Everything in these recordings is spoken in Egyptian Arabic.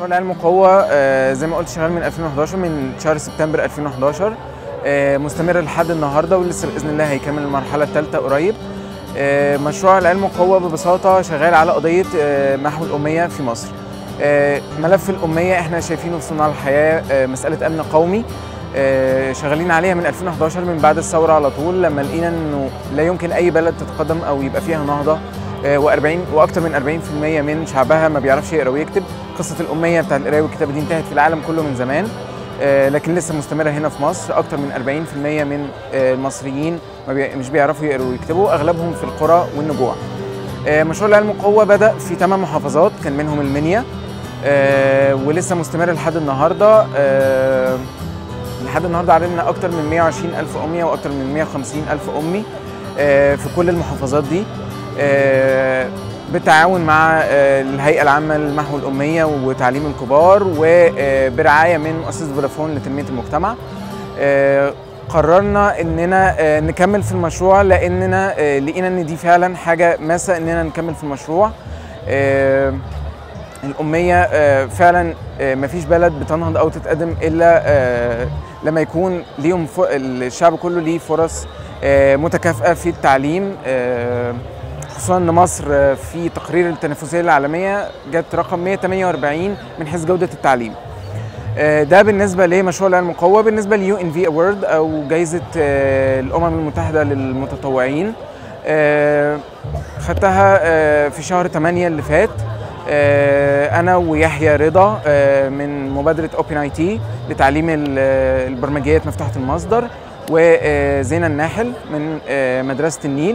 مشروع العلم والقوة آه، زي ما قلت شغال من 2011 من شهر سبتمبر 2011 آه، مستمر لحد النهارده ولسه باذن الله هيكمل المرحله الثالثه قريب آه، مشروع العلم والقوة ببساطة شغال على قضية آه، محو الأمية في مصر آه، ملف الأمية احنا شايفينه في صناع الحياة آه، مسألة أمن قومي آه، شغالين عليها من 2011 من بعد الثورة على طول لما لقينا انه لا يمكن أي بلد تتقدم أو يبقى فيها نهضة و40 واكثر من 40% من شعبها ما بيعرفش يقرا ويكتب قصه الاميه بتاع القرايه والكتابه دي انتهت في العالم كله من زمان آه، لكن لسه مستمره هنا في مصر اكثر من 40% من آه، المصريين ما بي- مش بيعرفوا يقروا ويكتبوا اغلبهم في القرى والنجوع آه، مشروع العلم والقوه بدا في ثمان محافظات كان منهم المنيا آه، ولسه مستمر لحد النهارده آه، لحد النهارده عددنا اكتر من 120 الف اميه واكتر من 150 الف امي آه، في كل المحافظات دي آه، بالتعاون مع آه، الهيئه العامه لمحو الاميه وتعليم الكبار وبرعايه من مؤسسه فودافون لتنميه المجتمع آه، قررنا اننا آه، نكمل في المشروع لاننا آه، لقينا ان دي فعلا حاجه ماسه اننا نكمل في المشروع آه، الأمية آه، فعلا آه، مفيش بلد بتنهض أو تتقدم إلا آه، لما يكون ليهم ف- الشعب كله ليه فرص آه، متكافئة في التعليم آه، خصوصا ان مصر آه، في تقرير التنافسيه العالميه جت رقم 148 من حيث جوده التعليم. آه، ده بالنسبه لمشروع العلم القوه بالنسبه ليو ان في اوورد او جائزه آه، الامم المتحده للمتطوعين آه، خدتها آه، في شهر 8 اللي فات آه، انا ويحيى رضا آه، من مبادره اوبن اي تي لتعليم ال- آه، البرمجيات مفتوحه المصدر وزينة الناحل من آه، مدرسه النيل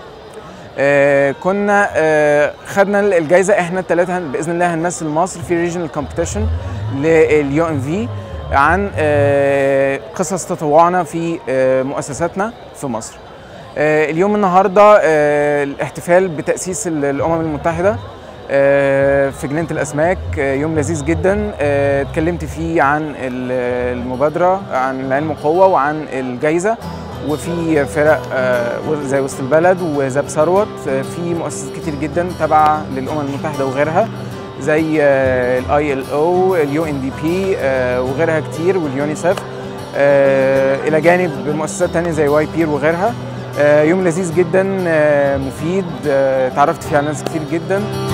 آه، كنا آه، خدنا الجائزه احنا الثلاثه باذن الله هنمثل مصر في ريجنال كومبيتيشن لليو ام في عن آه، قصص تطوعنا في آه، مؤسساتنا في مصر. آه، اليوم النهارده آه، الاحتفال بتاسيس ال- الامم المتحده آه، في جنينه الاسماك آه، يوم لذيذ جدا آه، اتكلمت فيه عن ال- المبادره عن العلم والقوه وعن الجائزه وفي فرق آه، زي وسط البلد وزاب ثروت آه، في مؤسسات كتير جدا تابعه للامم المتحده وغيرها زي الاي ال او اليو ان دي بي وغيرها كتير واليونيسف آه، الى جانب مؤسسات تانية زي واي بير وغيرها آه، يوم لذيذ جدا آه، مفيد آه، اتعرفت فيه على ناس كتير جدا